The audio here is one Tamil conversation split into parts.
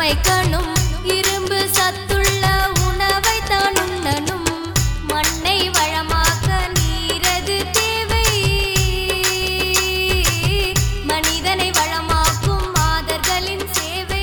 உழைக்கணும் இரும்பு சத்துள்ள உணவை தான் உண்ணணும் மண்ணை வளமாக்க நீரது தேவை மனிதனை வளமாக்கும் மாதர்களின் சேவை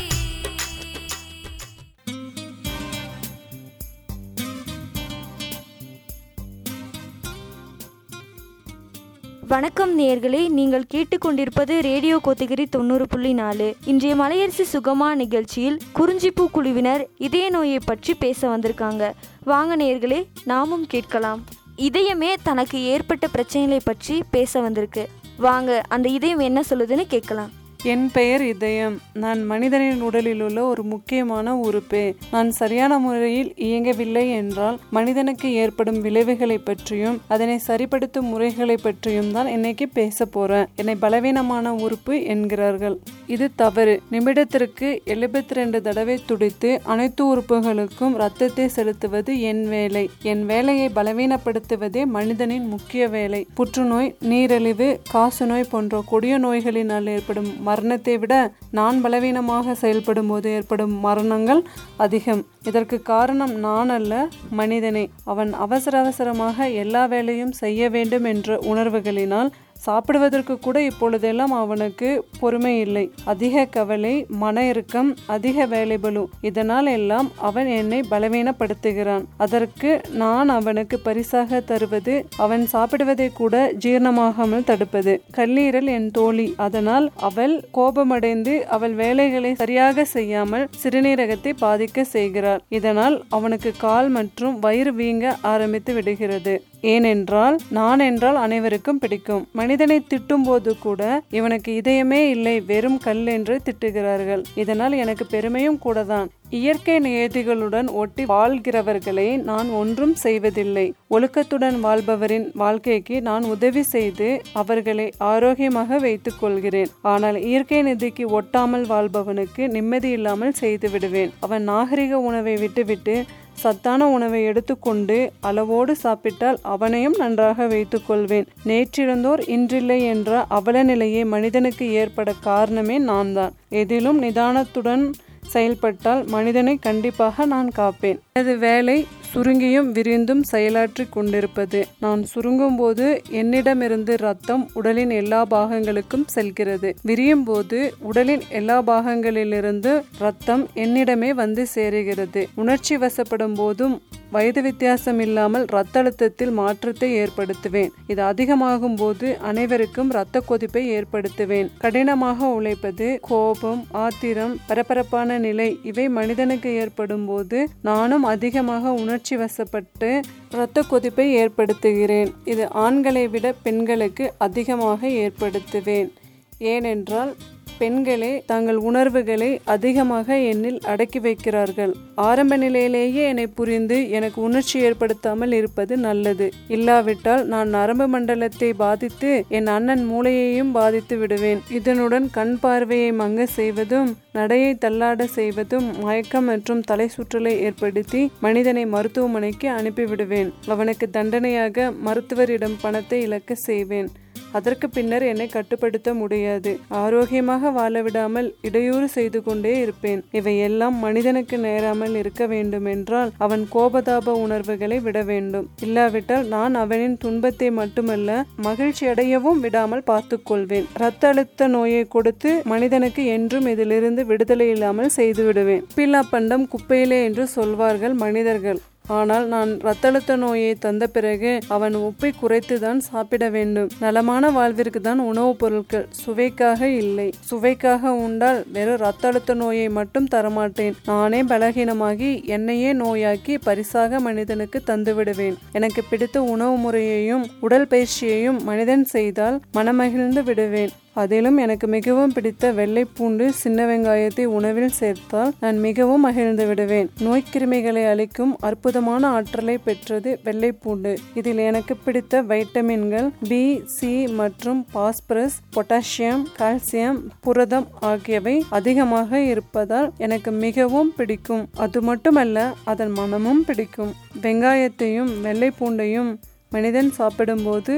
வணக்கம் நேயர்களே நீங்கள் கேட்டுக்கொண்டிருப்பது ரேடியோ கோத்தகிரி தொண்ணூறு புள்ளி நாலு இன்றைய மலையரசி சுகமா நிகழ்ச்சியில் குறிஞ்சிப்பூ குழுவினர் இதய நோயை பற்றி பேச வந்திருக்காங்க வாங்க நேயர்களே நாமும் கேட்கலாம் இதயமே தனக்கு ஏற்பட்ட பிரச்சனைகளை பற்றி பேச வந்திருக்கு வாங்க அந்த இதயம் என்ன சொல்லுதுன்னு கேட்கலாம் என் பெயர் இதயம் நான் மனிதனின் உடலில் உள்ள ஒரு முக்கியமான உறுப்பு நான் சரியான முறையில் இயங்கவில்லை என்றால் மனிதனுக்கு ஏற்படும் விளைவுகளை பற்றியும் அதனை சரிப்படுத்தும் முறைகளை பற்றியும் தான் இன்னைக்கு பேச போறேன் என்னை பலவீனமான உறுப்பு என்கிறார்கள் இது தவறு நிமிடத்திற்கு எழுபத்தி ரெண்டு தடவை துடித்து அனைத்து உறுப்புகளுக்கும் ரத்தத்தை செலுத்துவது என் வேலை என் வேலையை பலவீனப்படுத்துவதே மனிதனின் முக்கிய வேலை புற்றுநோய் நீரிழிவு காசநோய் போன்ற கொடிய நோய்களினால் ஏற்படும் மரணத்தை விட நான் பலவீனமாக செயல்படும் போது ஏற்படும் மரணங்கள் அதிகம் இதற்கு காரணம் நான் அல்ல மனிதனே அவன் அவசர அவசரமாக எல்லா வேலையும் செய்ய வேண்டும் என்ற உணர்வுகளினால் சாப்பிடுவதற்கு கூட இப்பொழுதெல்லாம் அவனுக்கு பொறுமை இல்லை அதிக கவலை மன இறுக்கம் அதிக வேலைபளு இதனால் எல்லாம் அவன் என்னை பலவீனப்படுத்துகிறான் அதற்கு நான் அவனுக்கு பரிசாக தருவது அவன் சாப்பிடுவதை கூட ஜீரணமாகாமல் தடுப்பது கல்லீரல் என் தோழி அதனால் அவள் கோபமடைந்து அவள் வேலைகளை சரியாக செய்யாமல் சிறுநீரகத்தை பாதிக்க செய்கிறாள் இதனால் அவனுக்கு கால் மற்றும் வயிறு வீங்க ஆரம்பித்து விடுகிறது ஏனென்றால் நான் என்றால் அனைவருக்கும் பிடிக்கும் மனிதனை திட்டும் போது கூட இவனுக்கு இதயமே இல்லை வெறும் கல் என்று திட்டுகிறார்கள் இதனால் எனக்கு பெருமையும் கூட தான் இயற்கை நியதிகளுடன் ஒட்டி வாழ்கிறவர்களை நான் ஒன்றும் செய்வதில்லை ஒழுக்கத்துடன் வாழ்பவரின் வாழ்க்கைக்கு நான் உதவி செய்து அவர்களை ஆரோக்கியமாக வைத்துக் கொள்கிறேன் ஆனால் இயற்கை நிதிக்கு ஒட்டாமல் வாழ்பவனுக்கு நிம்மதி இல்லாமல் செய்து விடுவேன் அவன் நாகரிக உணவை விட்டுவிட்டு சத்தான உணவை எடுத்துக்கொண்டு அளவோடு சாப்பிட்டால் அவனையும் நன்றாக வைத்துக்கொள்வேன் நேற்றிருந்தோர் இன்றில்லை என்ற அவல நிலையை மனிதனுக்கு ஏற்பட காரணமே நான் தான் எதிலும் நிதானத்துடன் செயல்பட்டால் மனிதனை கண்டிப்பாக நான் காப்பேன் எனது வேலை சுருங்கியும் விரிந்தும் செயலாற்றி கொண்டிருப்பது நான் சுருங்கும் போது என்னிடமிருந்து ரத்தம் உடலின் எல்லா பாகங்களுக்கும் செல்கிறது விரியும் போது உடலின் எல்லா பாகங்களிலிருந்து ரத்தம் என்னிடமே வந்து சேருகிறது உணர்ச்சி வசப்படும் போதும் வயது வித்தியாசம் இல்லாமல் இரத்த அழுத்தத்தில் மாற்றத்தை ஏற்படுத்துவேன் இது அதிகமாகும் போது அனைவருக்கும் இரத்த கொதிப்பை ஏற்படுத்துவேன் கடினமாக உழைப்பது கோபம் ஆத்திரம் பரபரப்பான நிலை இவை மனிதனுக்கு ஏற்படும் போது நானும் அதிகமாக உணர்ச்சி வசப்பட்டு இரத்த கொதிப்பை ஏற்படுத்துகிறேன் இது ஆண்களை விட பெண்களுக்கு அதிகமாக ஏற்படுத்துவேன் ஏனென்றால் பெண்களே தங்கள் உணர்வுகளை அதிகமாக என்னில் அடக்கி வைக்கிறார்கள் ஆரம்ப நிலையிலேயே என்னை புரிந்து எனக்கு உணர்ச்சி ஏற்படுத்தாமல் இருப்பது நல்லது இல்லாவிட்டால் நான் நரம்பு மண்டலத்தை பாதித்து என் அண்ணன் மூளையையும் பாதித்து விடுவேன் இதனுடன் கண் பார்வையை மங்க செய்வதும் நடையை தள்ளாட செய்வதும் மயக்கம் மற்றும் தலை சுற்றலை ஏற்படுத்தி மனிதனை மருத்துவமனைக்கு அனுப்பிவிடுவேன் அவனுக்கு தண்டனையாக மருத்துவரிடம் பணத்தை இழக்க செய்வேன் அதற்கு பின்னர் என்னை கட்டுப்படுத்த முடியாது ஆரோக்கியமாக வாழ விடாமல் இடையூறு செய்து கொண்டே இருப்பேன் இவையெல்லாம் மனிதனுக்கு நேராமல் இருக்க வேண்டுமென்றால் அவன் கோபதாப உணர்வுகளை விட வேண்டும் இல்லாவிட்டால் நான் அவனின் துன்பத்தை மட்டுமல்ல மகிழ்ச்சி அடையவும் விடாமல் பார்த்துக் கொள்வேேன் இரத்த அழுத்த நோயை கொடுத்து மனிதனுக்கு என்றும் இதிலிருந்து விடுதலை இல்லாமல் செய்து விடுவேன் பில்லா பண்டம் குப்பையிலே என்று சொல்வார்கள் மனிதர்கள் ஆனால் நான் இரத்த அழுத்த நோயை தந்த பிறகு அவன் உப்பை குறைத்து தான் சாப்பிட வேண்டும் நலமான வாழ்விற்கு தான் உணவுப் பொருட்கள் சுவைக்காக இல்லை சுவைக்காக உண்டால் வெறும் இரத்த அழுத்த நோயை மட்டும் தரமாட்டேன் நானே பலகீனமாகி என்னையே நோயாக்கி பரிசாக மனிதனுக்கு தந்து விடுவேன் எனக்கு பிடித்த உணவு முறையையும் உடல் பயிற்சியையும் மனிதன் செய்தால் மனமகிழ்ந்து விடுவேன் அதிலும் எனக்கு மிகவும் பிடித்த வெள்ளை பூண்டு சின்ன வெங்காயத்தை உணவில் சேர்த்தால் நான் மிகவும் மகிழ்ந்து விடுவேன் நோய்க்கிருமிகளை அளிக்கும் அற்புதமான ஆற்றலை பெற்றது வெள்ளை பூண்டு இதில் எனக்கு பிடித்த வைட்டமின்கள் பி சி மற்றும் பாஸ்பரஸ் பொட்டாசியம் கால்சியம் புரதம் ஆகியவை அதிகமாக இருப்பதால் எனக்கு மிகவும் பிடிக்கும் அது மட்டுமல்ல அதன் மனமும் பிடிக்கும் வெங்காயத்தையும் வெள்ளை பூண்டையும் மனிதன் சாப்பிடும்போது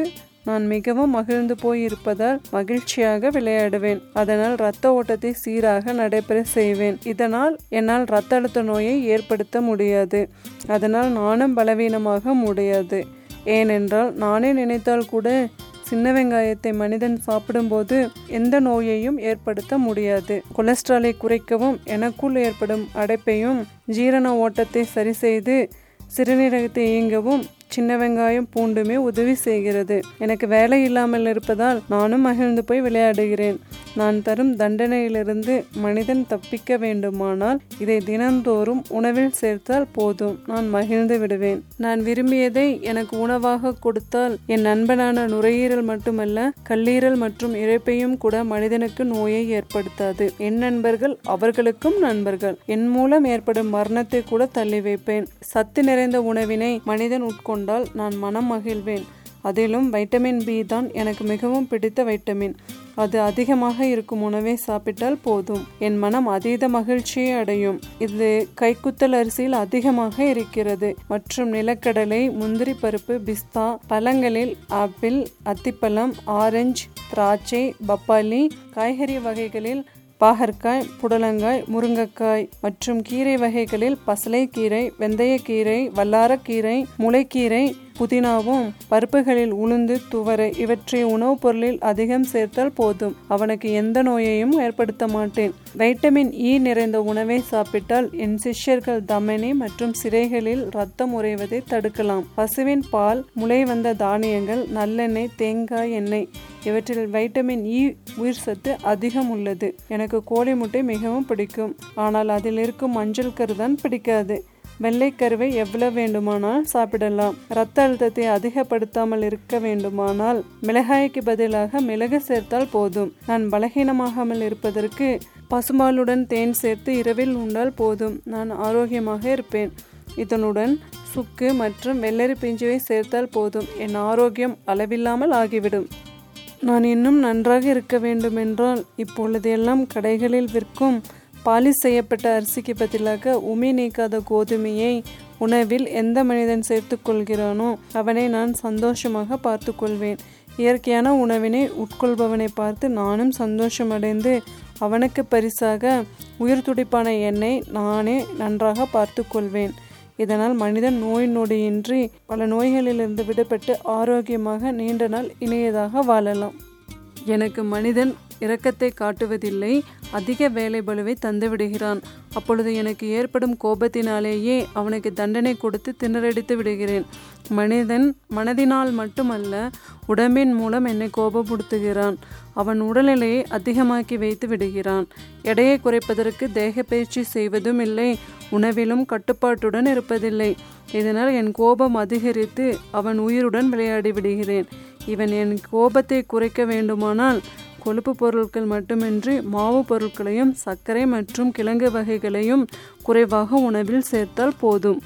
நான் மிகவும் மகிழ்ந்து போய் இருப்பதால் மகிழ்ச்சியாக விளையாடுவேன் அதனால் இரத்த ஓட்டத்தை சீராக நடைபெற செய்வேன் இதனால் என்னால் இரத்த அழுத்த நோயை ஏற்படுத்த முடியாது அதனால் நானும் பலவீனமாக முடியாது ஏனென்றால் நானே நினைத்தால் கூட சின்ன வெங்காயத்தை மனிதன் சாப்பிடும்போது எந்த நோயையும் ஏற்படுத்த முடியாது கொலஸ்ட்ராலை குறைக்கவும் எனக்குள் ஏற்படும் அடைப்பையும் ஜீரண ஓட்டத்தை சரி செய்து சிறுநீரகத்தை இயங்கவும் சின்ன வெங்காயம் பூண்டுமே உதவி செய்கிறது எனக்கு வேலை இல்லாமல் இருப்பதால் நானும் மகிழ்ந்து போய் விளையாடுகிறேன் நான் தரும் தண்டனையிலிருந்து மனிதன் தப்பிக்க வேண்டுமானால் இதை தினந்தோறும் உணவில் சேர்த்தால் போதும் நான் மகிழ்ந்து விடுவேன் நான் விரும்பியதை எனக்கு உணவாக கொடுத்தால் என் நண்பனான நுரையீரல் மட்டுமல்ல கல்லீரல் மற்றும் இறைப்பையும் கூட மனிதனுக்கு நோயை ஏற்படுத்தாது என் நண்பர்கள் அவர்களுக்கும் நண்பர்கள் என் மூலம் ஏற்படும் மரணத்தை கூட தள்ளி வைப்பேன் சத்து நிறைந்த உணவினை மனிதன் உட்கொண்டால் நான் மனம் மகிழ்வேன் அதிலும் வைட்டமின் பி தான் எனக்கு மிகவும் பிடித்த வைட்டமின் அது அதிகமாக இருக்கும் உணவை சாப்பிட்டால் போதும் என் மனம் அதீத மகிழ்ச்சியை அடையும் இது கைக்குத்தல் அரிசியில் அதிகமாக இருக்கிறது மற்றும் நிலக்கடலை முந்திரி பருப்பு பிஸ்தா பழங்களில் ஆப்பிள் அத்திப்பழம் ஆரஞ்சு திராட்சை பப்பாளி காய்கறி வகைகளில் பாகற்காய் புடலங்காய் முருங்கைக்காய் மற்றும் கீரை வகைகளில் பசலைக்கீரை வெந்தயக்கீரை வல்லாரக்கீரை முளைக்கீரை புதினாவும் பருப்புகளில் உளுந்து துவரை இவற்றை உணவுப் பொருளில் அதிகம் சேர்த்தால் போதும் அவனுக்கு எந்த நோயையும் ஏற்படுத்த மாட்டேன் வைட்டமின் இ நிறைந்த உணவை சாப்பிட்டால் என் சிஷ்யர்கள் தமனி மற்றும் சிரைகளில் ரத்தம் உறைவதை தடுக்கலாம் பசுவின் பால் முளை வந்த தானியங்கள் நல்லெண்ணெய் தேங்காய் எண்ணெய் இவற்றில் வைட்டமின் இ உயிர் சத்து அதிகம் உள்ளது எனக்கு கோழி முட்டை மிகவும் பிடிக்கும் ஆனால் அதில் இருக்கும் மஞ்சள் கருதான் பிடிக்காது வெள்ளைக்கருவை எவ்வளவு வேண்டுமானால் சாப்பிடலாம் இரத்த அழுத்தத்தை அதிகப்படுத்தாமல் இருக்க வேண்டுமானால் மிளகாய்க்கு பதிலாக மிளகு சேர்த்தால் போதும் நான் பலகீனமாகாமல் இருப்பதற்கு பசும்பாலுடன் தேன் சேர்த்து இரவில் உண்டால் போதும் நான் ஆரோக்கியமாக இருப்பேன் இதனுடன் சுக்கு மற்றும் வெள்ளரி பிஞ்சுவை சேர்த்தால் போதும் என் ஆரோக்கியம் அளவில்லாமல் ஆகிவிடும் நான் இன்னும் நன்றாக இருக்க வேண்டுமென்றால் இப்பொழுது எல்லாம் கடைகளில் விற்கும் பாலிஷ் செய்யப்பட்ட அரிசிக்கு பதிலாக உமி நீக்காத கோதுமையை உணவில் எந்த மனிதன் சேர்த்து கொள்கிறானோ அவனை நான் சந்தோஷமாக பார்த்து கொள்வேன் இயற்கையான உணவினை உட்கொள்பவனை பார்த்து நானும் சந்தோஷமடைந்து அவனுக்கு பரிசாக உயிர் துடிப்பான என்னை நானே நன்றாக பார்த்து கொள்வேன் இதனால் மனிதன் நோய் நொடியின்றி பல நோய்களிலிருந்து விடுபட்டு ஆரோக்கியமாக நீண்ட நாள் இனியதாக வாழலாம் எனக்கு மனிதன் இரக்கத்தை காட்டுவதில்லை அதிக வேலை பளுவை தந்து விடுகிறான் அப்பொழுது எனக்கு ஏற்படும் கோபத்தினாலேயே அவனுக்கு தண்டனை கொடுத்து திணறடித்து விடுகிறேன் மனிதன் மனதினால் மட்டுமல்ல உடம்பின் மூலம் என்னை கோபப்படுத்துகிறான் அவன் உடல்நிலையை அதிகமாக்கி வைத்து விடுகிறான் எடையை குறைப்பதற்கு தேக பயிற்சி செய்வதும் இல்லை உணவிலும் கட்டுப்பாட்டுடன் இருப்பதில்லை இதனால் என் கோபம் அதிகரித்து அவன் உயிருடன் விளையாடி விடுகிறேன் இவன் என் கோபத்தை குறைக்க வேண்டுமானால் கொழுப்பு பொருட்கள் மட்டுமின்றி மாவு பொருட்களையும் சர்க்கரை மற்றும் கிழங்கு வகைகளையும் குறைவாக உணவில் சேர்த்தால் போதும்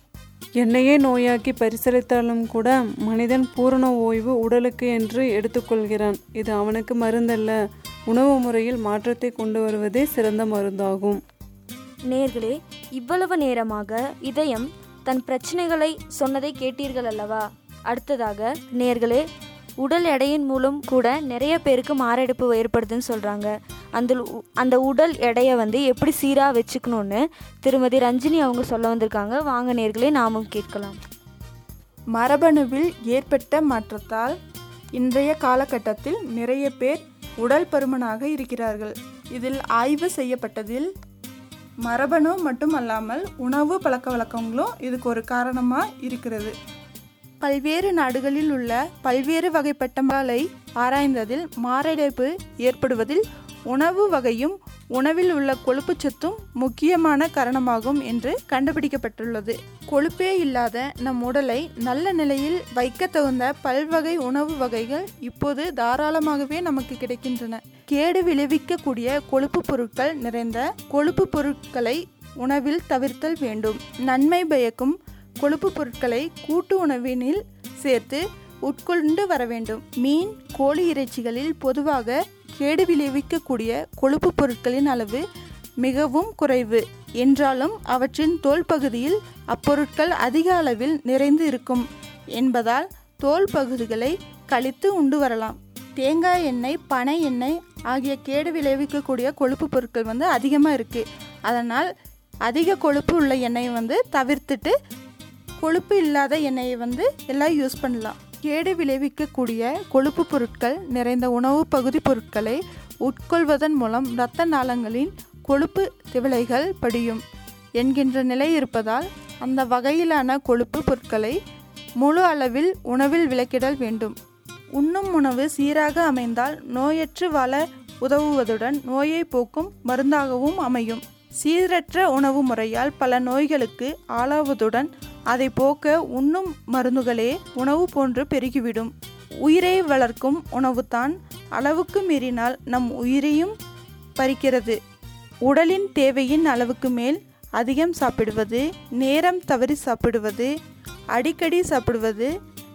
என்னையே நோயாக்கி பரிசளித்தாலும் கூட மனிதன் பூரண ஓய்வு உடலுக்கு என்று எடுத்துக்கொள்கிறான் இது அவனுக்கு மருந்தல்ல உணவு முறையில் மாற்றத்தை கொண்டு வருவதே சிறந்த மருந்தாகும் நேர்களே இவ்வளவு நேரமாக இதயம் தன் பிரச்சனைகளை சொன்னதை கேட்டீர்கள் அல்லவா அடுத்ததாக நேர்களே உடல் எடையின் மூலம் கூட நிறைய பேருக்கு மாரடைப்பு ஏற்படுதுன்னு சொல்கிறாங்க அந்த உ- அந்த உடல் எடையை வந்து எப்படி சீராக வச்சுக்கணும்னு திருமதி ரஞ்சினி அவங்க சொல்ல வந்திருக்காங்க வாங்க நேர்களே நாமும் கேட்கலாம் மரபணுவில் ஏற்பட்ட மாற்றத்தால் இன்றைய காலகட்டத்தில் நிறைய பேர் உடல் பருமனாக இருக்கிறார்கள் இதில் ஆய்வு செய்யப்பட்டதில் மரபணு மட்டுமல்லாமல் உணவு பழக்க வழக்கங்களும் இதுக்கு ஒரு காரணமாக இருக்கிறது பல்வேறு நாடுகளில் உள்ள பல்வேறு வகைப்பட்ட மக்களை ஆராய்ந்ததில் மாரடைப்பு ஏற்படுவதில் உணவு வகையும் உணவில் உள்ள கொழுப்புச்சத்தும் முக்கியமான காரணமாகும் என்று கண்டுபிடிக்கப்பட்டுள்ளது கொழுப்பே இல்லாத நம் உடலை நல்ல நிலையில் வைக்க தகுந்த பல்வகை உணவு வகைகள் இப்போது தாராளமாகவே நமக்கு கிடைக்கின்றன கேடு விளைவிக்கக்கூடிய கொழுப்பு பொருட்கள் நிறைந்த கொழுப்பு பொருட்களை உணவில் தவிர்த்தல் வேண்டும் நன்மை பயக்கும் கொழுப்பு பொருட்களை கூட்டு உணவினில் சேர்த்து உட்கொண்டு வர வேண்டும் மீன் கோழி இறைச்சிகளில் பொதுவாக கேடு விளைவிக்கக்கூடிய கொழுப்பு பொருட்களின் அளவு மிகவும் குறைவு என்றாலும் அவற்றின் தோல் பகுதியில் அப்பொருட்கள் அதிக அளவில் நிறைந்து இருக்கும் என்பதால் தோல் பகுதிகளை கழித்து உண்டு வரலாம் தேங்காய் எண்ணெய் பனை எண்ணெய் ஆகிய கேடு விளைவிக்கக்கூடிய கொழுப்பு பொருட்கள் வந்து அதிகமாக இருக்குது அதனால் அதிக கொழுப்பு உள்ள எண்ணெயை வந்து தவிர்த்துட்டு கொழுப்பு இல்லாத எண்ணெயை வந்து எல்லாம் யூஸ் பண்ணலாம் கேடு விளைவிக்கக்கூடிய கொழுப்பு பொருட்கள் நிறைந்த உணவு பகுதி பொருட்களை உட்கொள்வதன் மூலம் இரத்த நாளங்களின் கொழுப்பு திவலைகள் படியும் என்கின்ற நிலை இருப்பதால் அந்த வகையிலான கொழுப்பு பொருட்களை முழு அளவில் உணவில் விலக்கிடல் வேண்டும் உண்ணும் உணவு சீராக அமைந்தால் நோயற்று வாழ உதவுவதுடன் நோயை போக்கும் மருந்தாகவும் அமையும் சீரற்ற உணவு முறையால் பல நோய்களுக்கு ஆளாவதுடன் அதை போக்க உண்ணும் மருந்துகளே உணவு போன்று பெருகிவிடும் உயிரை வளர்க்கும் உணவுதான் அளவுக்கு மீறினால் நம் உயிரையும் பறிக்கிறது உடலின் தேவையின் அளவுக்கு மேல் அதிகம் சாப்பிடுவது நேரம் தவறி சாப்பிடுவது அடிக்கடி சாப்பிடுவது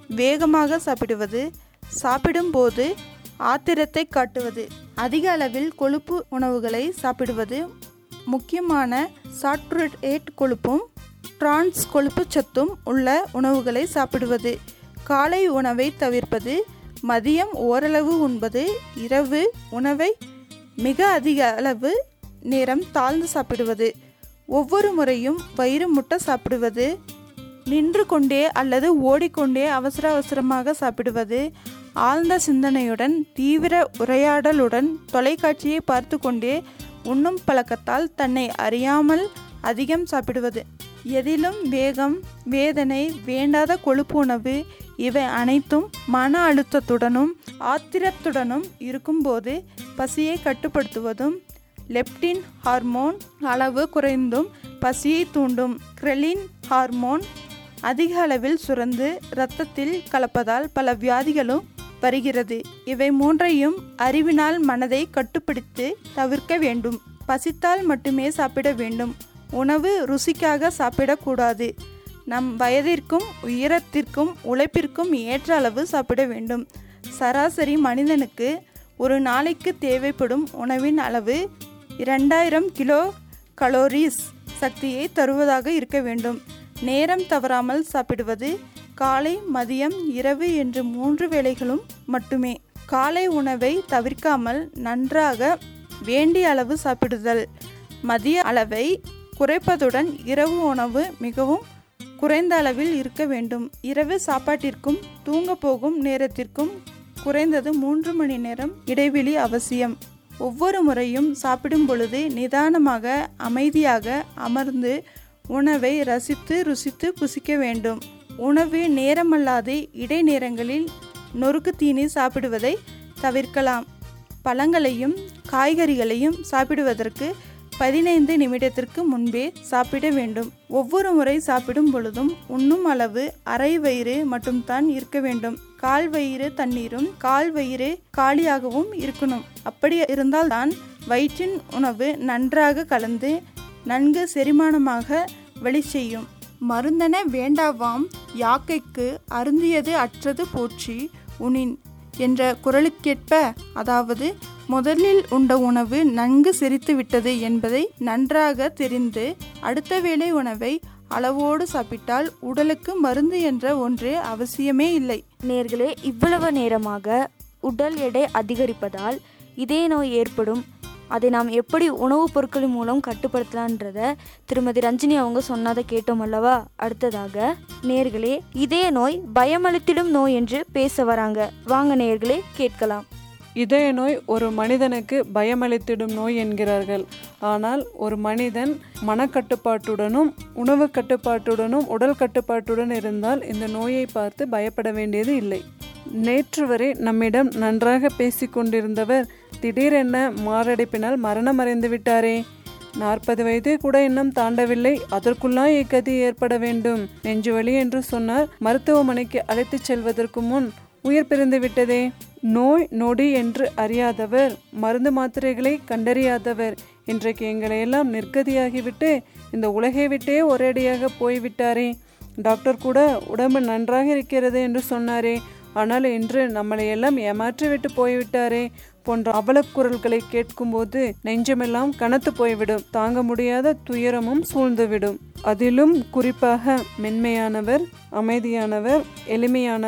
வேகமாக சாப்பிடுவது சாப்பிடும்போது ஆத்திரத்தை காட்டுவது அதிக அளவில் கொழுப்பு உணவுகளை சாப்பிடுவது முக்கியமான சாட்டுரேட் கொழுப்பும் டிரான்ஸ் கொழுப்பு சத்தும் உள்ள உணவுகளை சாப்பிடுவது காலை உணவை தவிர்ப்பது மதியம் ஓரளவு உண்பது இரவு உணவை மிக அதிக அளவு நேரம் தாழ்ந்து சாப்பிடுவது ஒவ்வொரு முறையும் வயிறு முட்டை சாப்பிடுவது நின்று கொண்டே அல்லது ஓடிக்கொண்டே அவசர அவசரமாக சாப்பிடுவது ஆழ்ந்த சிந்தனையுடன் தீவிர உரையாடலுடன் தொலைக்காட்சியை பார்த்து கொண்டே உண்ணும் பழக்கத்தால் தன்னை அறியாமல் அதிகம் சாப்பிடுவது எதிலும் வேகம் வேதனை வேண்டாத கொழுப்பு உணவு இவை அனைத்தும் மன அழுத்தத்துடனும் ஆத்திரத்துடனும் இருக்கும்போது பசியை கட்டுப்படுத்துவதும் லெப்டின் ஹார்மோன் அளவு குறைந்தும் பசியை தூண்டும் கிரெலின் ஹார்மோன் அதிக அளவில் சுரந்து இரத்தத்தில் கலப்பதால் பல வியாதிகளும் வருகிறது இவை மூன்றையும் அறிவினால் மனதை கட்டுப்படுத்தி தவிர்க்க வேண்டும் பசித்தால் மட்டுமே சாப்பிட வேண்டும் உணவு ருசிக்காக சாப்பிடக்கூடாது நம் வயதிற்கும் உயரத்திற்கும் உழைப்பிற்கும் ஏற்ற அளவு சாப்பிட வேண்டும் சராசரி மனிதனுக்கு ஒரு நாளைக்கு தேவைப்படும் உணவின் அளவு இரண்டாயிரம் கிலோ கலோரிஸ் சக்தியை தருவதாக இருக்க வேண்டும் நேரம் தவறாமல் சாப்பிடுவது காலை மதியம் இரவு என்று மூன்று வேளைகளும் மட்டுமே காலை உணவை தவிர்க்காமல் நன்றாக வேண்டிய அளவு சாப்பிடுதல் மதிய அளவை குறைப்பதுடன் இரவு உணவு மிகவும் குறைந்த அளவில் இருக்க வேண்டும் இரவு சாப்பாட்டிற்கும் தூங்க போகும் நேரத்திற்கும் குறைந்தது மூன்று மணி நேரம் இடைவெளி அவசியம் ஒவ்வொரு முறையும் சாப்பிடும் பொழுது நிதானமாக அமைதியாக அமர்ந்து உணவை ரசித்து ருசித்து புசிக்க வேண்டும் உணவு நேரமல்லாது இடைநேரங்களில் நொறுக்கு தீனி சாப்பிடுவதை தவிர்க்கலாம் பழங்களையும் காய்கறிகளையும் சாப்பிடுவதற்கு பதினைந்து நிமிடத்திற்கு முன்பே சாப்பிட வேண்டும் ஒவ்வொரு முறை சாப்பிடும் பொழுதும் உண்ணும் அளவு அரை வயிறு மட்டும் தான் இருக்க வேண்டும் கால் வயிறு தண்ணீரும் கால் வயிறு காலியாகவும் இருக்கணும் அப்படி இருந்தால்தான் வயிற்றின் உணவு நன்றாக கலந்து நன்கு செரிமானமாக வெளி செய்யும் மருந்தன வேண்டாவாம் யாக்கைக்கு அருந்தியது அற்றது போற்றி உனின் என்ற குரலுக்கேற்ப அதாவது முதலில் உண்ட உணவு நன்கு செரித்து விட்டது என்பதை நன்றாக தெரிந்து அடுத்த வேளை உணவை அளவோடு சாப்பிட்டால் உடலுக்கு மருந்து என்ற ஒன்று அவசியமே இல்லை நேர்களே இவ்வளவு நேரமாக உடல் எடை அதிகரிப்பதால் இதய நோய் ஏற்படும் அதை நாம் எப்படி உணவுப் பொருட்களின் மூலம் கட்டுப்படுத்தலான்றத திருமதி ரஞ்சினி அவங்க சொன்னதை கேட்டோம் அல்லவா அடுத்ததாக நேர்களே இதய நோய் பயமளித்திடும் நோய் என்று பேச வராங்க வாங்க நேர்களே கேட்கலாம் இதய நோய் ஒரு மனிதனுக்கு பயமளித்திடும் நோய் என்கிறார்கள் ஆனால் ஒரு மனிதன் மனக்கட்டுப்பாட்டுடனும் உணவு கட்டுப்பாட்டுடனும் உடல் கட்டுப்பாட்டுடன் இருந்தால் இந்த நோயை பார்த்து பயப்பட வேண்டியது இல்லை நேற்று வரை நம்மிடம் நன்றாக பேசிக்கொண்டிருந்தவர் திடீரென மாரடைப்பினால் மரணம் அடைந்து விட்டாரே நாற்பது வயது கூட இன்னும் தாண்டவில்லை அதற்குள்ளா இக்கதி ஏற்பட வேண்டும் நெஞ்சு வலி என்று சொன்னார் மருத்துவமனைக்கு அழைத்துச் செல்வதற்கு முன் உயிர் பிரிந்து விட்டதே நோய் நொடி என்று அறியாதவர் மருந்து மாத்திரைகளை கண்டறியாதவர் இன்றைக்கு எங்களை எல்லாம் நிர்கதியாகிவிட்டு இந்த உலகை விட்டே ஒரேடியாக போய்விட்டாரே டாக்டர் கூட உடம்பு நன்றாக இருக்கிறது என்று சொன்னாரே ஆனால் இன்று நம்மளை எல்லாம் ஏமாற்றி விட்டு போய்விட்டாரே போன்ற அவலக்குரல்களை கேட்கும்போது நெஞ்சமெல்லாம் கனத்து போய்விடும் தாங்க முடியாத துயரமும் சூழ்ந்துவிடும் அதிலும் குறிப்பாக மென்மையானவர் அமைதியானவர் எளிமையானவர்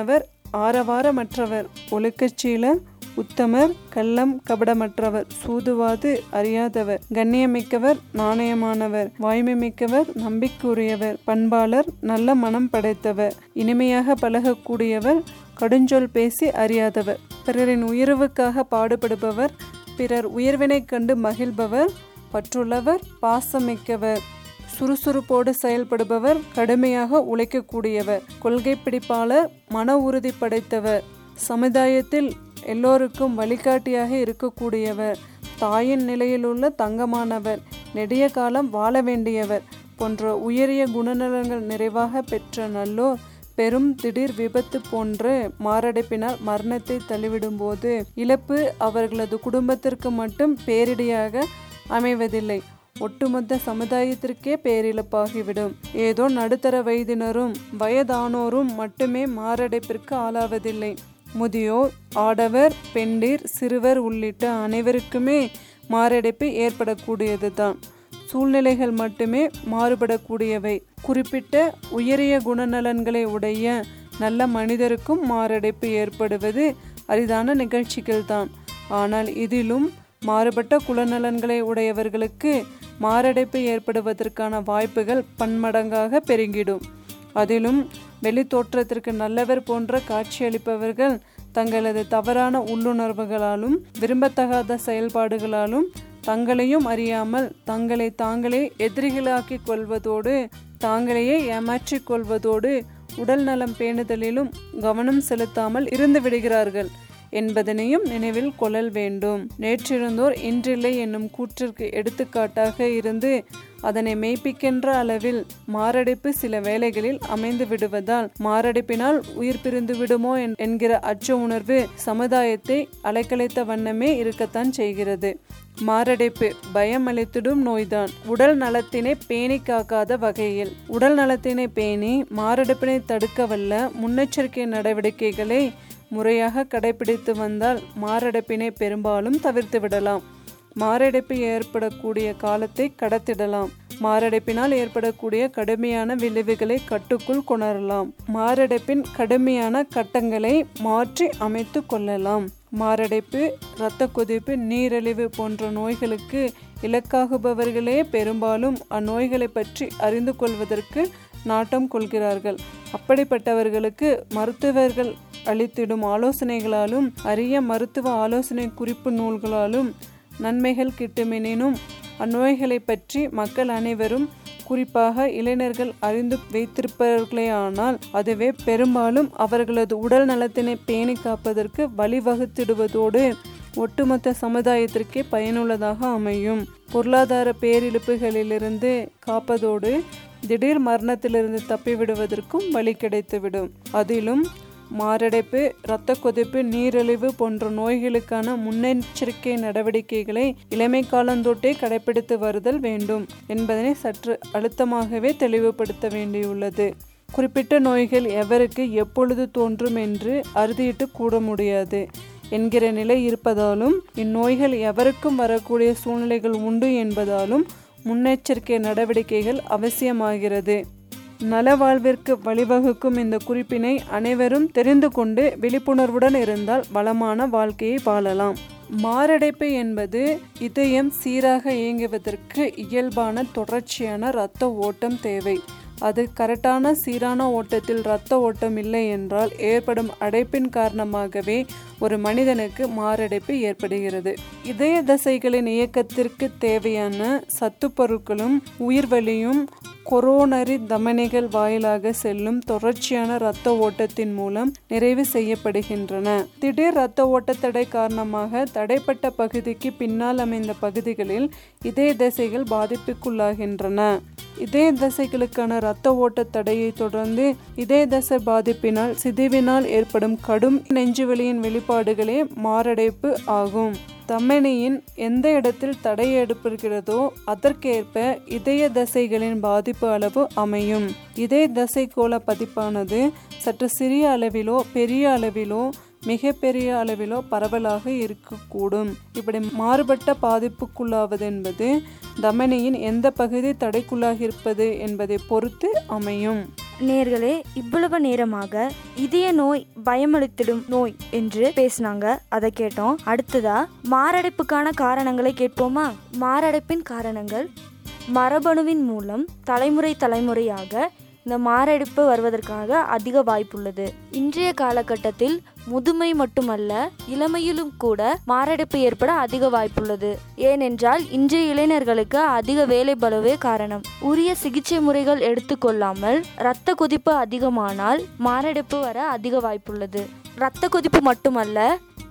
ஆரவாரமற்றவர் ஒழுக்கச்சீலர் உத்தமர் கள்ளம் கபடமற்றவர் சூதுவாது அறியாதவர் கண்ணியமிக்கவர் நாணயமானவர் வாய்மை மிக்கவர் நம்பிக்கையுரியவர் பண்பாளர் நல்ல மனம் படைத்தவர் இனிமையாக பழகக்கூடியவர் கடுஞ்சொல் பேசி அறியாதவர் பிறரின் உயர்வுக்காக பாடுபடுபவர் பிறர் உயர்வினைக் கண்டு மகிழ்பவர் பற்றுள்ளவர் பாசமிக்கவர் சுறுசுறுப்போடு செயல்படுபவர் கடுமையாக உழைக்கக்கூடியவர் கொள்கை பிடிப்பாளர் மன உறுதி படைத்தவர் சமுதாயத்தில் எல்லோருக்கும் வழிகாட்டியாக இருக்கக்கூடியவர் தாயின் நிலையிலுள்ள தங்கமானவர் நெடிய காலம் வாழ வேண்டியவர் போன்ற உயரிய குணநலங்கள் நிறைவாக பெற்ற நல்லோர் பெரும் திடீர் விபத்து போன்ற மாரடைப்பினால் மரணத்தை தள்ளிவிடும்போது இழப்பு அவர்களது குடும்பத்திற்கு மட்டும் பேரிடியாக அமைவதில்லை ஒட்டுமொத்த சமுதாயத்திற்கே பேரிழப்பாகிவிடும் ஏதோ நடுத்தர வயதினரும் வயதானோரும் மட்டுமே மாரடைப்பிற்கு ஆளாவதில்லை முதியோர் ஆடவர் பெண்டீர் சிறுவர் உள்ளிட்ட அனைவருக்குமே மாரடைப்பு ஏற்படக்கூடியதுதான் சூழ்நிலைகள் மட்டுமே மாறுபடக்கூடியவை குறிப்பிட்ட உயரிய குணநலன்களை உடைய நல்ல மனிதருக்கும் மாரடைப்பு ஏற்படுவது அரிதான நிகழ்ச்சிகள்தான் ஆனால் இதிலும் மாறுபட்ட குலநலன்களை உடையவர்களுக்கு மாரடைப்பு ஏற்படுவதற்கான வாய்ப்புகள் பன்மடங்காக பெருகிடும் அதிலும் வெளித்தோற்றத்திற்கு நல்லவர் போன்ற காட்சியளிப்பவர்கள் தங்களது தவறான உள்ளுணர்வுகளாலும் விரும்பத்தகாத செயல்பாடுகளாலும் தங்களையும் அறியாமல் தங்களை தாங்களே எதிரிகளாக்கிக் கொள்வதோடு தாங்களையே ஏமாற்றிக் கொள்வதோடு உடல் நலம் பேணுதலிலும் கவனம் செலுத்தாமல் இருந்து விடுகிறார்கள் என்பதனையும் நினைவில் கொள்ளல் வேண்டும் நேற்றிருந்தோர் இன்றில்லை என்னும் கூற்றிற்கு எடுத்துக்காட்டாக இருந்து அதனை மெய்ப்பிக்கின்ற அளவில் மாரடைப்பு சில வேளைகளில் அமைந்து விடுவதால் மாரடைப்பினால் உயிர் பிரிந்து விடுமோ என்- என்கிற அச்ச உணர்வு சமுதாயத்தை அலைக்கலைத்த வண்ணமே இருக்கத்தான் செய்கிறது மாரடைப்பு பயம் அளித்திடும் நோய்தான் உடல் நலத்தினை பேணி காக்காத வகையில் உடல் நலத்தினை பேணி மாரடைப்பினை தடுக்க வல்ல முன்னெச்சரிக்கை நடவடிக்கைகளை முறையாக கடைபிடித்து வந்தால் மாரடைப்பினை பெரும்பாலும் தவிர்த்து விடலாம் மாரடைப்பு ஏற்படக்கூடிய காலத்தை கடத்திடலாம் மாரடைப்பினால் ஏற்படக்கூடிய கடுமையான விளைவுகளை கட்டுக்குள் கொணரலாம் மாரடைப்பின் கடுமையான கட்டங்களை மாற்றி அமைத்து கொள்ளலாம் மாரடைப்பு இரத்த கொதிப்பு நீரிழிவு போன்ற நோய்களுக்கு இலக்காகுபவர்களே பெரும்பாலும் அந்நோய்களை பற்றி அறிந்து கொள்வதற்கு நாட்டம் கொள்கிறார்கள் அப்படிப்பட்டவர்களுக்கு மருத்துவர்கள் அளித்திடும் ஆலோசனைகளாலும் அரிய மருத்துவ ஆலோசனை குறிப்பு நூல்களாலும் நன்மைகள் கிட்டுமெனினும் அந்நோய்களை பற்றி மக்கள் அனைவரும் குறிப்பாக இளைஞர்கள் அறிந்து வைத்திருப்பார்களேயானால் அதுவே பெரும்பாலும் அவர்களது உடல் நலத்தினை பேணி காப்பதற்கு வழிவகுத்திடுவதோடு ஒட்டுமொத்த சமுதாயத்திற்கே பயனுள்ளதாக அமையும் பொருளாதார பேரிழப்புகளிலிருந்து காப்பதோடு திடீர் மரணத்திலிருந்து தப்பிவிடுவதற்கும் வழி கிடைத்துவிடும் அதிலும் மாரடைப்பு இரத்த கொதிப்பு நீரிழிவு போன்ற நோய்களுக்கான முன்னெச்சரிக்கை நடவடிக்கைகளை இளமை காலந்தொட்டே கடைபிடித்து வருதல் வேண்டும் என்பதனை சற்று அழுத்தமாகவே தெளிவுபடுத்த வேண்டியுள்ளது குறிப்பிட்ட நோய்கள் எவருக்கு எப்பொழுது தோன்றும் என்று அறுதியிட்டு கூற முடியாது என்கிற நிலை இருப்பதாலும் இந்நோய்கள் எவருக்கும் வரக்கூடிய சூழ்நிலைகள் உண்டு என்பதாலும் முன்னெச்சரிக்கை நடவடிக்கைகள் அவசியமாகிறது நலவாழ்விற்கு வழிவகுக்கும் இந்த குறிப்பினை அனைவரும் தெரிந்து கொண்டு விழிப்புணர்வுடன் இருந்தால் வளமான வாழ்க்கையை வாழலாம் மாரடைப்பு என்பது இதயம் சீராக இயங்குவதற்கு இயல்பான தொடர்ச்சியான இரத்த ஓட்டம் தேவை அது கரெக்டான சீரான ஓட்டத்தில் இரத்த ஓட்டம் இல்லை என்றால் ஏற்படும் அடைப்பின் காரணமாகவே ஒரு மனிதனுக்கு மாரடைப்பு ஏற்படுகிறது இதய தசைகளின் இயக்கத்திற்கு தேவையான சத்துப் பொருட்களும் உயிர்வலியும் கொரோனரி தமனிகள் வாயிலாக செல்லும் தொடர்ச்சியான இரத்த ஓட்டத்தின் மூலம் நிறைவு செய்யப்படுகின்றன திடீர் இரத்த ஓட்டத்தடை காரணமாக தடைப்பட்ட பகுதிக்கு பின்னால் அமைந்த பகுதிகளில் இதய தசைகள் பாதிப்புக்குள்ளாகின்றன இதய தசைகளுக்கான இரத்த ஓட்ட தடையை தொடர்ந்து இதய தசை பாதிப்பினால் சிதைவினால் ஏற்படும் கடும் நெஞ்சுவலியின் வெளிப்பாடுகளே மாரடைப்பு ஆகும் தமனியின் எந்த இடத்தில் தடை ஏற்படுகிறதோ அதற்கேற்ப இதய தசைகளின் பாதிப்பு அளவு அமையும் இதய தசை கோள பதிப்பானது சற்று சிறிய அளவிலோ பெரிய அளவிலோ மிக பெரிய அளவிலோ பரவலாக இருக்கக்கூடும் இப்படி மாறுபட்ட பாதிப்புக்குள்ளாவது என்பது தமனியின் எந்த பகுதி தடைக்குள்ளாகி இருப்பது என்பதை பொறுத்து அமையும் நேர்களே இவ்வளவு நேரமாக இதய நோய் பயமளித்திடும் நோய் என்று பேசினாங்க அதை கேட்டோம் அடுத்ததா மாரடைப்புக்கான காரணங்களை கேட்போமா மாரடைப்பின் காரணங்கள் மரபணுவின் மூலம் தலைமுறை தலைமுறையாக இந்த மாரடைப்பு வருவதற்காக அதிக வாய்ப்புள்ளது இன்றைய காலகட்டத்தில் முதுமை மட்டுமல்ல இளமையிலும் கூட மாரடைப்பு ஏற்பட அதிக வாய்ப்புள்ளது ஏனென்றால் இன்றைய இளைஞர்களுக்கு அதிக வேலை பலுவே காரணம் உரிய சிகிச்சை முறைகள் எடுத்துக்கொள்ளாமல் இரத்த கொதிப்பு அதிகமானால் மாரடைப்பு வர அதிக வாய்ப்புள்ளது இரத்த கொதிப்பு மட்டுமல்ல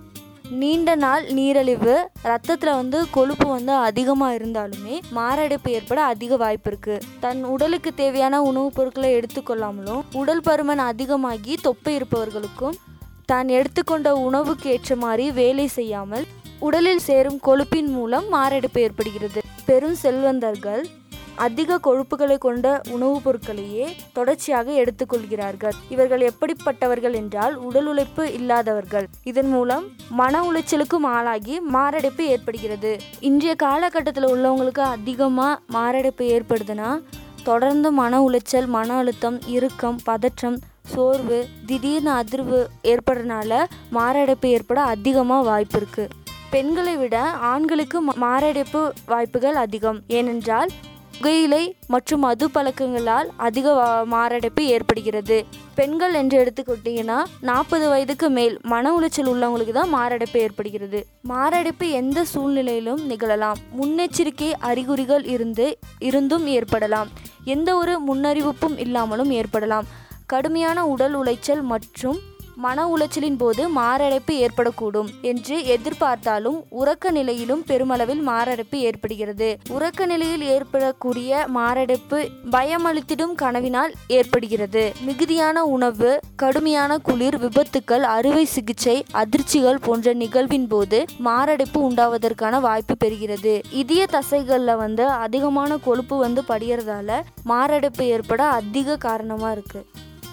நீண்ட நாள் நீரழிவு ரத்தத்தில் வந்து கொழுப்பு வந்து அதிகமாக இருந்தாலுமே மாரடைப்பு ஏற்பட அதிக வாய்ப்பு இருக்கு தன் உடலுக்கு தேவையான உணவுப் பொருட்களை எடுத்துக்கொள்ளாமலும் உடல் பருமன் அதிகமாகி தொப்பை இருப்பவர்களுக்கும் தான் எடுத்துக்கொண்ட உணவுக்கு ஏற்ற மாதிரி வேலை செய்யாமல் உடலில் சேரும் கொழுப்பின் மூலம் மாரடைப்பு ஏற்படுகிறது பெரும் செல்வந்தர்கள் அதிக கொழுப்புகளை கொண்ட உணவுப் பொருட்களையே தொடர்ச்சியாக எடுத்துக்கொள்கிறார்கள் இவர்கள் எப்படிப்பட்டவர்கள் என்றால் உடல் உழைப்பு இல்லாதவர்கள் இதன் மூலம் மன உளைச்சலுக்கும் ஆளாகி மாரடைப்பு ஏற்படுகிறது இன்றைய காலகட்டத்தில் உள்ளவங்களுக்கு அதிகமாக மாரடைப்பு ஏற்படுதுன்னா தொடர்ந்து மன உளைச்சல் மன அழுத்தம் இறுக்கம் பதற்றம் சோர்வு திடீர்னு அதிர்வு ஏற்படுறதுனால மாரடைப்பு ஏற்பட அதிகமாக வாய்ப்பு இருக்கு பெண்களை விட ஆண்களுக்கு ம- மாரடைப்பு வாய்ப்புகள் அதிகம் ஏனென்றால் புகையிலை மற்றும் மது பழக்கங்களால் அதிக வா- மாரடைப்பு ஏற்படுகிறது பெண்கள் என்று எடுத்துக்கிட்டிங்கன்னா நாற்பது வயதுக்கு மேல் மன உளைச்சல் உள்ளவங்களுக்கு தான் மாரடைப்பு ஏற்படுகிறது மாரடைப்பு எந்த சூழ்நிலையிலும் நிகழலாம் முன்னெச்சரிக்கை அறிகுறிகள் இருந்து இருந்தும் ஏற்படலாம் எந்த ஒரு முன்னறிவிப்பும் இல்லாமலும் ஏற்படலாம் கடுமையான உடல் உளைச்சல் மற்றும் மன உளைச்சலின் போது மாரடைப்பு ஏற்படக்கூடும் என்று எதிர்பார்த்தாலும் உறக்க நிலையிலும் பெருமளவில் மாரடைப்பு ஏற்படுகிறது உறக்க நிலையில் ஏற்படக்கூடிய மாரடைப்பு பயமளித்திடும் கனவினால் ஏற்படுகிறது மிகுதியான உணவு கடுமையான குளிர் விபத்துக்கள் அறுவை சிகிச்சை அதிர்ச்சிகள் போன்ற நிகழ்வின் போது மாரடைப்பு உண்டாவதற்கான வாய்ப்பு பெறுகிறது இதய தசைகள்ல வந்து அதிகமான கொழுப்பு வந்து படியறதால மாரடைப்பு ஏற்பட அதிக காரணமா இருக்கு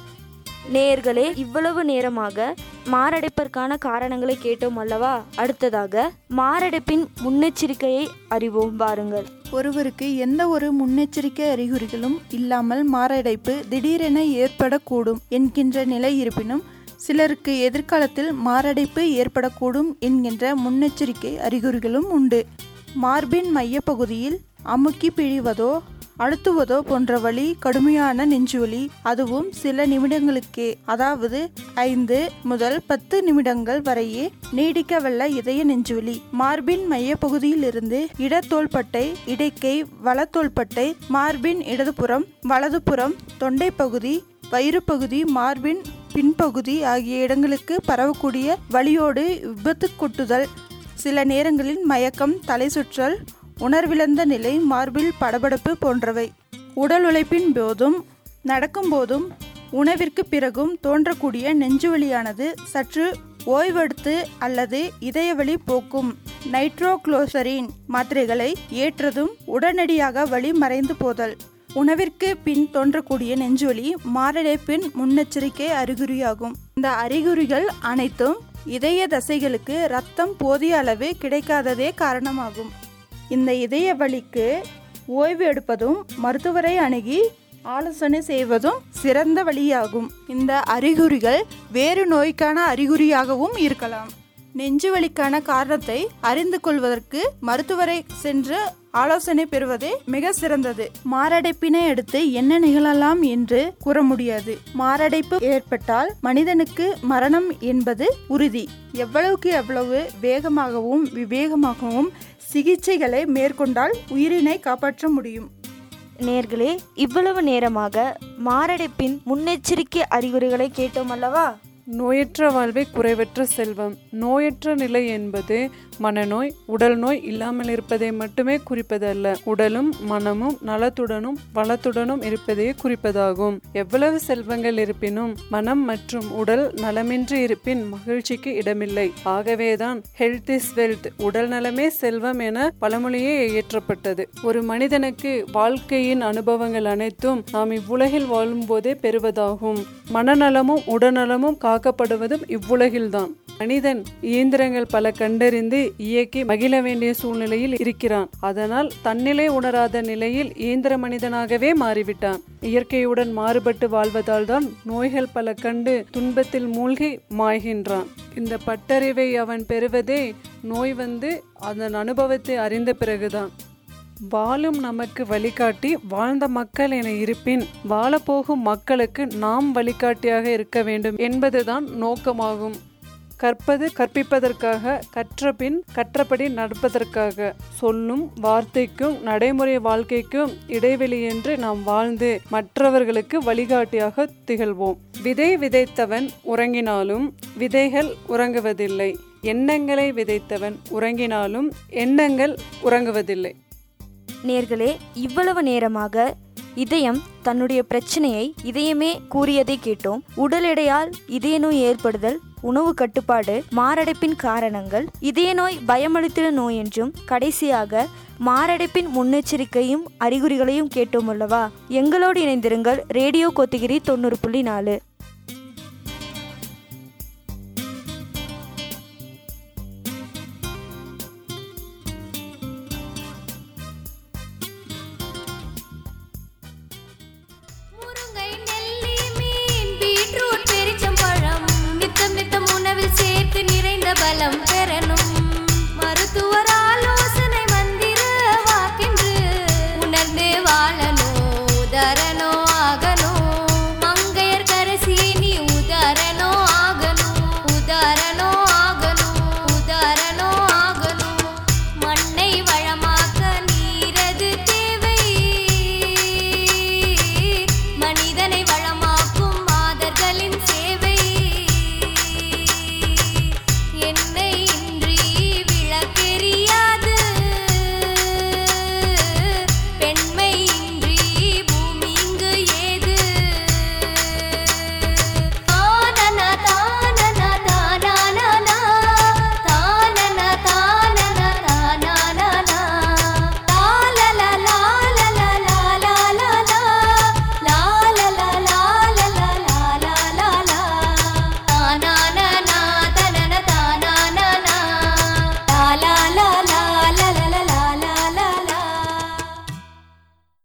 நேயர்களே இவ்வளவு நேரமாக மாரடைப்பிற்கான காரணங்களை கேட்டோம் அல்லவா அடுத்ததாக மாரடைப்பின் முன்னெச்சரிக்கையை அறிவோம் வாருங்கள் ஒருவருக்கு எந்த ஒரு முன்னெச்சரிக்கை அறிகுறிகளும் இல்லாமல் மாரடைப்பு திடீரென ஏற்படக்கூடும் என்கின்ற நிலை இருப்பினும் சிலருக்கு எதிர்காலத்தில் மாரடைப்பு ஏற்படக்கூடும் என்கின்ற முன்னெச்சரிக்கை அறிகுறிகளும் உண்டு மார்பின் மையப்பகுதியில் அமுக்கி பிழிவதோ அழுத்துவதோ போன்ற வலி கடுமையான நெஞ்சுவலி அதுவும் சில நிமிடங்களுக்கே அதாவது ஐந்து முதல் பத்து நிமிடங்கள் வரையே நீடிக்கவல்ல இதய நெஞ்சுவலி மார்பின் மையப்பகுதியிலிருந்து இடத்தோள்பட்டை இடைக்கை வலத்தோள்பட்டை மார்பின் இடதுபுறம் வலதுபுறம் தொண்டை பகுதி வயிறு பகுதி மார்பின் பின்பகுதி ஆகிய இடங்களுக்கு பரவக்கூடிய வலியோடு விபத்து கொட்டுதல் சில நேரங்களில் மயக்கம் தலை சுற்றல் உணர்விழந்த நிலை மார்பில் படபடப்பு போன்றவை உடல் உழைப்பின் போதும் நடக்கும்போதும் உணவிற்கு பிறகும் தோன்றக்கூடிய நெஞ்சுவலியானது சற்று ஓய்வெடுத்து அல்லது இதயவலி போக்கும் நைட்ரோக்ளோசரின் மாத்திரைகளை ஏற்றதும் உடனடியாக வலி மறைந்து போதல் உணவிற்கு பின் தோன்றக்கூடிய நெஞ்சுவலி மாரடைப்பின் முன்னெச்சரிக்கை அறிகுறியாகும் இந்த அறிகுறிகள் அனைத்தும் இதய தசைகளுக்கு ரத்தம் போதிய அளவு கிடைக்காததே காரணமாகும் இந்த இதய வலிக்கு ஓய்வு எடுப்பதும் மருத்துவரை அணுகி ஆலோசனை செய்வதும் சிறந்த வழியாகும் இந்த அறிகுறிகள் வேறு நோய்க்கான அறிகுறியாகவும் இருக்கலாம் நெஞ்சு வலிக்கான காரணத்தை அறிந்து கொள்வதற்கு மருத்துவரை சென்று ஆலோசனை பெறுவதே மிக சிறந்தது மாரடைப்பினை அடுத்து என்ன நிகழலாம் என்று கூற முடியாது மாரடைப்பு ஏற்பட்டால் மனிதனுக்கு மரணம் என்பது உறுதி எவ்வளவுக்கு எவ்வளவு வேகமாகவும் விவேகமாகவும் சிகிச்சைகளை மேற்கொண்டால் உயிரினை காப்பாற்ற முடியும் நேர்களே இவ்வளவு நேரமாக மாரடைப்பின் முன்னெச்சரிக்கை அறிகுறிகளை கேட்டோம் அல்லவா நோயற்ற வாழ்வே குறைவற்ற செல்வம் நோயற்ற நிலை என்பது மனநோய் உடல் நோய் இல்லாமல் இருப்பதை மட்டுமே குறிப்பதல்ல உடலும் மனமும் நலத்துடனும் வளத்துடனும் இருப்பதையே குறிப்பதாகும் எவ்வளவு செல்வங்கள் இருப்பினும் மனம் மற்றும் உடல் நலமின்றி இருப்பின் மகிழ்ச்சிக்கு இடமில்லை ஆகவேதான் ஹெல்த் இஸ் வெல்த் உடல் நலமே செல்வம் என பழமொழியே இயற்றப்பட்டது ஒரு மனிதனுக்கு வாழ்க்கையின் அனுபவங்கள் அனைத்தும் நாம் இவ்வுலகில் வாழும்போதே பெறுவதாகும் மனநலமும் உடல்நலமும் காக்கப்படுவதும் இவ்வுலகில்தான் மனிதன் இயந்திரங்கள் பல கண்டறிந்து இயக்கி மகிழ வேண்டிய சூழ்நிலையில் இருக்கிறான் அதனால் தன்னிலை உணராத நிலையில் இயந்திர மனிதனாகவே மாறிவிட்டான் இயற்கையுடன் மாறுபட்டு வாழ்வதால் தான் நோய்கள் பல கண்டு துன்பத்தில் மூழ்கி மாய்கின்றான் இந்த பட்டறிவை அவன் பெறுவதே நோய் வந்து அதன் அனுபவத்தை அறிந்த பிறகுதான் வாழும் நமக்கு வழிகாட்டி வாழ்ந்த மக்கள் என இருப்பின் வாழப்போகும் மக்களுக்கு நாம் வழிகாட்டியாக இருக்க வேண்டும் என்பதுதான் நோக்கமாகும் கற்பது கற்பிப்பதற்காக கற்றபின் கற்றபடி நடப்பதற்காக சொல்லும் வார்த்தைக்கும் நடைமுறை வாழ்க்கைக்கும் இடைவெளியின்றி நாம் வாழ்ந்து மற்றவர்களுக்கு வழிகாட்டியாக திகழ்வோம் விதை விதைத்தவன் உறங்கினாலும் விதைகள் உறங்குவதில்லை எண்ணங்களை விதைத்தவன் உறங்கினாலும் எண்ணங்கள் உறங்குவதில்லை நேர்களே இவ்வளவு நேரமாக இதயம் தன்னுடைய பிரச்சனையை இதயமே கூறியதை கேட்டோம் உடல் எடையால் இதய நோய் ஏற்படுதல் உணவு கட்டுப்பாடு மாரடைப்பின் காரணங்கள் இதய நோய் பயமளித்திட நோய் என்றும் கடைசியாக மாரடைப்பின் முன்னெச்சரிக்கையும் அறிகுறிகளையும் கேட்டோம் அல்லவா எங்களோடு இணைந்திருங்கள் ரேடியோ கோத்தகிரி தொண்ணூறு புள்ளி நாலு